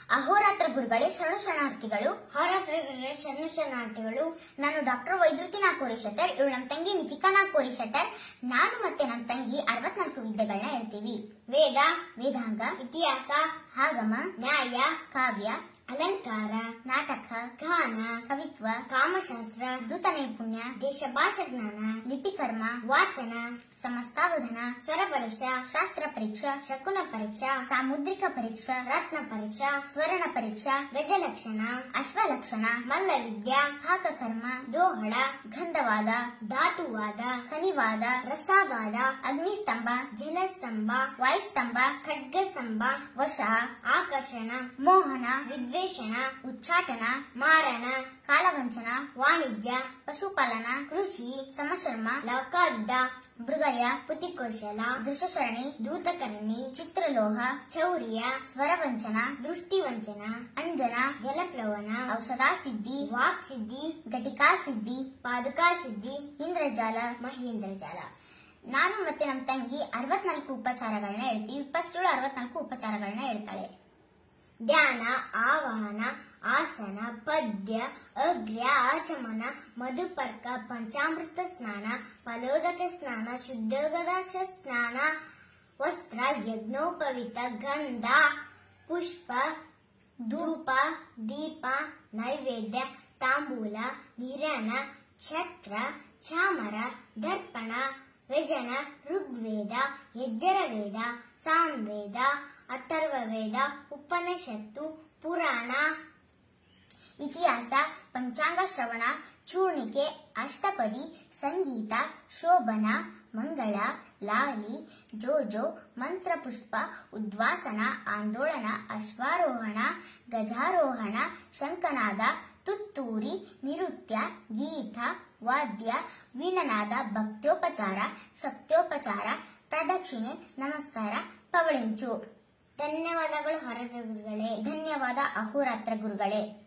ಅಹೋರಾತ್ರ ಗುರುಗಳೇ ಶರಣ ಶರಣಾರ್ಥಿಗಳು ಅಹೋರಾತ್ರ ಗುರುಗಳೇ ಶರಣ ಶರಣಾರ್ಥಿಗಳು ನಾನು ಡಾಕ್ಟರ್ ವೈದ್ಯುತಿ ನಾಕೋರಿ ಶೆಟ್ಟರ್ ಇವಳು ನಮ್ಮ ತಂಗಿ ನಿತಿಕಾ ನಾಕೋರಿ ಶೆಟ್ಟರ್ ನಾನು ಮತ್ತೆ ನಮ್ಮ ತಂಗಿ ಅರವತ್ನಾಲ್ಕು ವಿದ್ಯೆಗಳನ್ನ ಹೇಳ್ತೀವಿ ವೇದ ವೇದಾಂಗ ಇತಿಹಾಸ ಆಗಮ ನ್ಯಾಯ ಕಾವ್ಯ ಅಲಂಕಾರ ನಾಟಕ ಗಾನ ಕವಿತ್ವ ಕಾಮಶಾಸ್ತ್ರ ದೂತ ನೈಪುಣ್ಯ ದೇಶ ಭಾಷಾ ಜ್ಞಾನ ಲಿಪಿಕರ್ಮ ವಾಚನ ಸಮಸ್ತಾವಧನ ಸ್ವರ ಪರೀಕ್ಷಾ ಶಾಸ್ತ್ರ ಪರೀಕ್ಷಾ ಶಕುನ ಪರೀಕ್ಷಾ ಸಾಮುದ್ರಿಕ ಪರೀಕ್ಷಾ ರತ್ನ ಪರೀಕ್ಷಾ ಸ್ವರ್ಣ ಪರೀಕ್ಷಾ ಗಜಲಕ್ಷಣ ಅಶ್ವಲಕ್ಷಣ ಮಲ್ಲವಿದ್ಯಾ ಪಾಕಕರ್ಮ ದೋಹಳ ಗಂಧವಾದ ಧಾತುವಾದ ಖನಿವಾದ ರಸವಾದ ಅಗ್ನಿಸ್ತಂಭ ಜಲಸ್ತಂಭ ವಾಯುಸ್ತಂಭ ಖಡ್ಗಸ್ತಂಭ ವಶ ಆಕರ್ಷಣ ಮೋಹನ ವಿದ್ವೇಷಣ ಉಚ್ಚಾಟನ ಮಾರಣ ಕಾಳವಂಚನ ವಾಣಿಜ್ಯ ಪಶುಪಾಲನ ಕೃಷಿ ಸಮಶರ್ಮ ಲೌಕಾಯುದ್ಧ ಮೃಗಯ ಪುತಿಕೌಶಲ ದೃಶಸರಣಿ ದೂತಕರಣಿ ಚಿತ್ರಲೋಹ ಚೌರ್ಯ ಸ್ವರವಂಚನ ದೃಷ್ಟಿವಂಚನ ಅಂಜನ ಜಲಪ್ಲವನ ಔಷಧಾ ಸಿದ್ಧಿ ವಾಕ್ ಸಿದ್ಧಿ ಘಟಿಕಾ ಸಿದ್ಧಿ ಪಾದುಕಾ ಸಿದ್ಧಿ ಇಂದ್ರಜಾಲ ಮಹೇಂದ್ರಜಾಲ ನಾನು ಮತ್ತೆ ನಮ್ಮ ತಂಗಿ ಅರವತ್ನಾಲ್ಕು ಉಪಚಾರಗಳನ್ನ ಹೇಳ್ತೀವಿ ಫಸ್ಟ್ ಅರವತ್ನಾಲ್ಕು ಉಪಚಾರಗಳನ್ನ ಹೇಳ್ತಾಳೆ ಧ್ಯಾನ ಆವಾಹನ ಆಸನ ಪದ್ಯ ಅಗ್ರ್ಯ ಆಚಮನ ಮಧುಪರ್ಕ ಪಂಚಾಮೃತ ಸ್ನಾನ ಫಲೋದಕ ಸ್ನಾನ ಶುದ್ಧೋಗದಾಕ್ಷ ಸ್ನಾನ ವಸ್ತ್ರ ಯಜ್ಞೋಪವಿತ ಗಂಧ ಪುಷ್ಪ ಧೂಪ ದೀಪ ನೈವೇದ್ಯ ತಾಂಬೂಲ ನಿರನ ಛತ್ರ ಚಾಮರ ದರ್ಪಣ ವ್ಯಜನ ಋಗ್ವೇದ ಯಜ್ಜರವೇದ ಸಾಮ್ವೇದ ಅಥರ್ವವೇದ ಉಪನಿಷತ್ತು ಪುರಾಣ ಇತಿಹಾಸ ಪಂಚಾಂಗ ಶ್ರವಣ ಚೂರ್ಣಿಕೆ ಅಷ್ಟಪದಿ ಸಂಗೀತ ಶೋಭನ ಮಂಗಳ ಲಾಲಿ ಜೋಜೋ ಮಂತ್ರಪುಷ್ಪ ಉದ್ವಾಸನ ಆಂದೋಲನ ಅಶ್ವಾರೋಹಣ ಗಜಾರೋಹಣ ಶಂಕನಾದ ತುತ್ತೂರಿ ನಿರುತ್ಯ ಗೀತ ವಾದ್ಯ ವೀಣನಾದ ಭಕ್ತ್ಯೋಪಚಾರ ಶಕ್ತ್ಯೋಪಚಾರ ಪ್ರದಕ್ಷಿಣೆ ನಮಸ್ಕಾರ ಪವಳಿಂಚು ಧನ್ಯವಾದಗಳು ಹೊರಗ ಗುರುಗಳೇ ಧನ್ಯವಾದ ಅಹೋರಾತ್ರ ಗುರುಗಳೇ